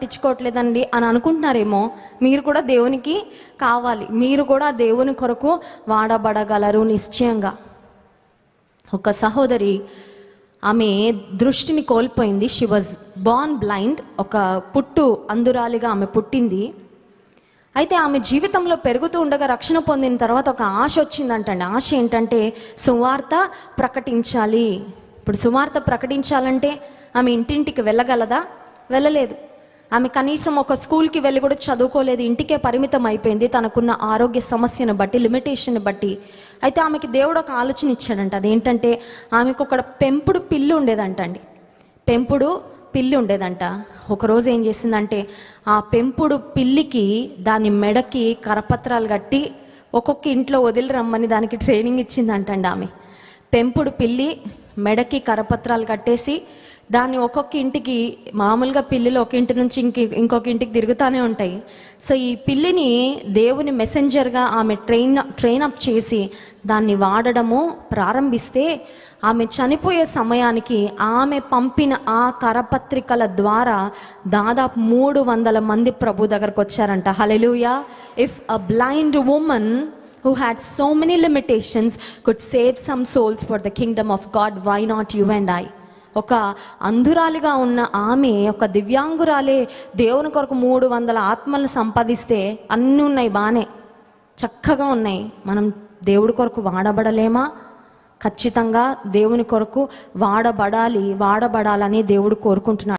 పట్టించుకోవట్లేదండి అని అనుకుంటున్నారేమో మీరు కూడా దేవునికి కావాలి మీరు కూడా దేవుని కొరకు వాడబడగలరు నిశ్చయంగా ఒక సహోదరి ఆమె దృష్టిని కోల్పోయింది షీ వాజ్ బార్న్ బ్లైండ్ ఒక పుట్టు అందురాలిగా ఆమె పుట్టింది అయితే ఆమె జీవితంలో పెరుగుతూ ఉండగా రక్షణ పొందిన తర్వాత ఒక ఆశ వచ్చిందంటండి ఆశ ఏంటంటే సువార్త ప్రకటించాలి ఇప్పుడు సువార్త ప్రకటించాలంటే ఆమె ఇంటింటికి వెళ్ళగలదా వెళ్ళలేదు ఆమె కనీసం ఒక స్కూల్కి వెళ్ళి కూడా చదువుకోలేదు ఇంటికే పరిమితం అయిపోయింది తనకున్న ఆరోగ్య సమస్యను బట్టి లిమిటేషన్ బట్టి అయితే ఆమెకి దేవుడు ఒక ఆలోచన ఇచ్చాడంట అదేంటంటే ఆమెకు ఒక పెంపుడు పిల్లి ఉండేదంటండి పెంపుడు పిల్లి ఉండేదంట ఒకరోజు ఏం చేసిందంటే ఆ పెంపుడు పిల్లికి దాని మెడకి కరపత్రాలు కట్టి ఒక్కొక్క ఇంట్లో వదిలి రమ్మని దానికి ట్రైనింగ్ ఇచ్చిందంటండి ఆమె పెంపుడు పిల్లి మెడకి కరపత్రాలు కట్టేసి దాన్ని ఒక్కొక్క ఇంటికి మామూలుగా పిల్లిలు ఒక ఇంటి నుంచి ఇంక ఇంకొక ఇంటికి తిరుగుతూనే ఉంటాయి సో ఈ పిల్లిని దేవుని మెసెంజర్గా ఆమె ట్రైన్ ట్రైన్ అప్ చేసి దాన్ని వాడడము ప్రారంభిస్తే ఆమె చనిపోయే సమయానికి ఆమె పంపిన ఆ కరపత్రికల ద్వారా దాదాపు మూడు వందల మంది ప్రభు దగ్గరకు వచ్చారంట hallelujah if a blind woman who had so many limitations could save some souls for the kingdom of God, why not you and I? ఒక అంధురాలిగా ఉన్న ఆమె ఒక దివ్యాంగురాలే దేవుని కొరకు మూడు వందల ఆత్మలను సంపాదిస్తే అన్నీ ఉన్నాయి బాగానే చక్కగా ఉన్నాయి మనం దేవుడి కొరకు వాడబడలేమా ఖచ్చితంగా దేవుని కొరకు వాడబడాలి వాడబడాలని దేవుడు కోరుకుంటున్నాడు